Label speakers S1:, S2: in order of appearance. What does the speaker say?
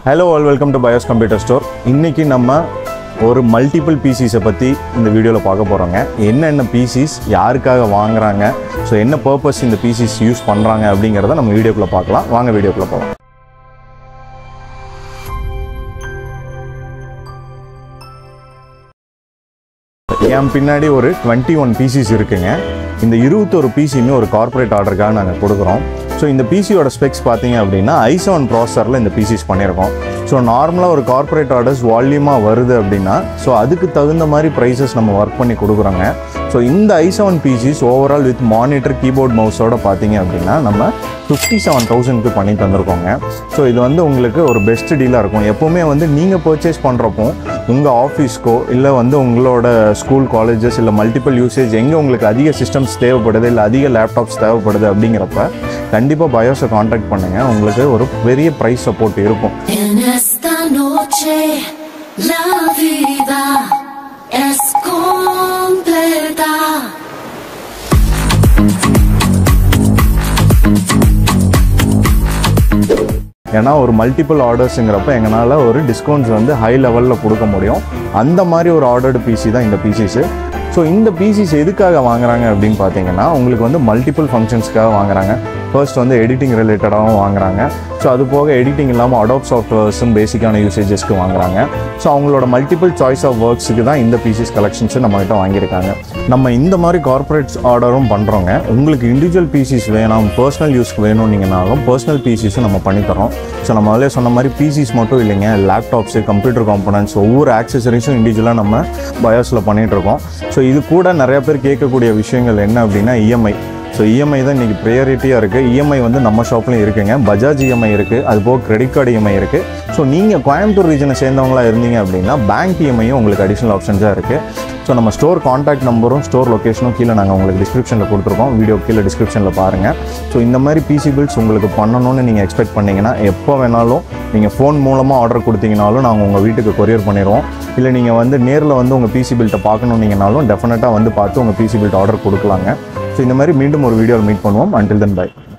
S1: Hello all welcome to Bios computer store இன்னைக்கு நம்ம ஒரு மல்டிபிள் பிசிஸை பற்றி இந்த வீடியோவில் பார்க்க போகிறோங்க என்னென்ன பிசிஸ் யாருக்காக வாங்குறாங்க ஸோ என்ன பர்பஸ் இந்த பிசிஸ் யூஸ் பண்ணுறாங்க அப்படிங்கிறத நம்ம வீடியோக்குள்ளே பார்க்கலாம் வாங்க வீடியோக்குள்ளே போகலாம் என் பின்னாடி ஒரு டுவெண்ட்டி ஒன் பிசிஸ் இருக்குங்க இந்த இருபத்தொரு பிசியுமே ஒரு கார்ப்பரேட் ஆர்டருக்காக நாங்கள் கொடுக்குறோம் ஸோ இந்த பிசியோட ஸ்பெக்ஸ் பார்த்தீங்க அப்படின்னா ஐ செவன் ப்ராசரில் இந்த பிசிஸ் பண்ணியிருக்கோம் ஸோ நார்மலாக ஒரு கார்ப்பரேட் ஆர்டர்ஸ் வால்யூமாக வருது அப்படின்னா ஸோ அதுக்கு தகுந்த மாதிரி ப்ரைஸஸ் நம்ம ஒர்க் பண்ணி கொடுக்குறோங்க ஸோ இந்த I seven PCs overall with monitor keyboard மவுஸோட பார்த்தீங்க அப்படின்னா நம்ம ஃபிஃப்டி செவன் தௌசண்ட்க்கு பண்ணி தந்திருக்கோங்க ஸோ இது வந்து உங்களுக்கு ஒரு பெஸ்ட் டீலாக இருக்கும் எப்போவுமே வந்து நீங்கள் பர்ச்சேஸ் பண்ணுறப்போ உங்கள் ஆஃபீஸ்க்கோ இல்லை வந்து உங்களோட ஸ்கூல் காலேஜஸ் இல்லை மல்டிபிள் யூசேஜ் எங்கே உங்களுக்கு அதிக சிஸ்டம்ஸ் தேவைப்படுது இல்லை அதிக லேப்டாப்ஸ் தேவைப்படுது அப்படிங்கிறப்ப கண்டிப்பாக பயோஸை காண்டாக்ட் பண்ணுங்கள் உங்களுக்கு ஒரு பெரிய ப்ரைஸ் சப்போர்ட் இருக்கும்
S2: En esta noche la vida es completa.
S1: ஏன்னா ஒரு மல்டிபிள் ஆர்டர்ஸுங்கிறப்ப எங்களால் ஒரு டிஸ்கவுண்ட்ஸ் வந்து ஹை லெவலில் கொடுக்க முடியும் அந்த மாதிரி ஒரு ஆர்டர்டு பிசி தான் இந்த பிசிஸு ஸோ இந்த பிசிஸ் எதுக்காக வாங்குறாங்க அப்படின்னு பார்த்தீங்கன்னா உங்களுக்கு வந்து மல்டிபிள் ஃபங்க்ஷன்ஸ்க்காக வாங்குறாங்க ஃபர்ஸ்ட் வந்து எடிட்டிங் ரிலேட்டடாகவும் வாங்குறாங்க ஸோ அது போக எடிட்டிங் இல்லாமல் அடாப் சாஃப்ட்வேர்ஸும் பேசிக்கான யூசேஜஸ்க்கு வாங்குறாங்க ஸோ அவங்களோட மல்டிபிள் சாய்ஸ் ஆஃப் ஒர்க்ஸுக்கு தான் இந்த பிசிஸ் கலெக்ஷன்ஸு நம்மகிட்ட வாங்கியிருக்காங்க நம்ம இந்த மாதிரி கார்ப்பரேட்ஸ் ஆர்டரும் பண்ணுறோங்க உங்களுக்கு இண்டிவிஜுவல் பிசிஸ் வேணும் பர்சனல் யூஸ்க்கு வேணும்னீங்கனாலும் பர்சனல் பிசிஸும் நம்ம பண்ணித்தரோம் ஸோ நம்ம அதிலே சொன்ன மாதிரி பிசிஸ் மட்டும் இல்லைங்க லேப்டாப்ஸு கம்ப்யூட்டர் காம்பனன்ட்ஸ் ஒவ்வொரு ஆக்சசரிஸும் இண்டிவிஜுவலாக நம்ம பயோஸில் பண்ணிகிட்ருக்கோம் ஸோ இது கூட நிறைய பேர் கேட்கக்கூடிய விஷயங்கள் என்ன அப்படின்னா இஎம்ஐ ஸோ இஎம்ஐ தான் இன்றைக்கி ப்ரையாரிட்டியாக இருக்குது இஎம்ஐ வந்து நம்ம ஷாப்லையும் இருக்குங்க பஜாஜ் இஎம்ஐ இருக்குது அது போக கிரெடிட் கார்டு இஎம்ஐ இருக்குது ஸோ நீங்கள் கோயம்புத்தூர் ரீஜனை சேர்ந்தவங்களா இருந்தீங்க அப்படின்னா பேங்க் இஎம்ஐயும் உங்களுக்கு அடிஷனல் ஆப்ஷன்ஸாக இருக்குது ஸோ நம்ம ஸ்டோர் காண்டாக்ட் நம்பரும் ஸ்டோர் லொக்கேஷனும் கீழே நாங்கள் உங்களுக்கு டிஸ்கிரிப்ஷனில் கொடுத்துருக்கோம் வீடியோ கீழே டிஸ்கிரிப்ஷனில் பாருங்கள் ஸோ இந்த மாதிரி பிசி பில்ஸ் உங்களுக்கு பண்ணணும்னு நீங்கள் எக்ஸ்பெக்ட் பண்ணீங்கன்னா எப்போ வேணாலும் நீங்கள் ஃபோன் மூலமாக ஆர்டர் கொடுத்தீங்கனாலும் நாங்கள் உங்கள் வீட்டுக்கு கொரியர் பண்ணிடுவோம் இல்லை நீங்கள் வந்து நேரில் வந்து உங்கள் பிசி பில்ட்டை பார்க்கணுன்னீங்கனாலும் டெஃபினட்டாக வந்து பார்த்து உங்கள் பிசி பில்ட் ஆர்டர் கொடுக்கலாங்க ஸோ இந்த மாதிரி மீண்டும் ஒரு வீடியோவில் மீட் பண்ணுவோம் அன்டில் தென் பை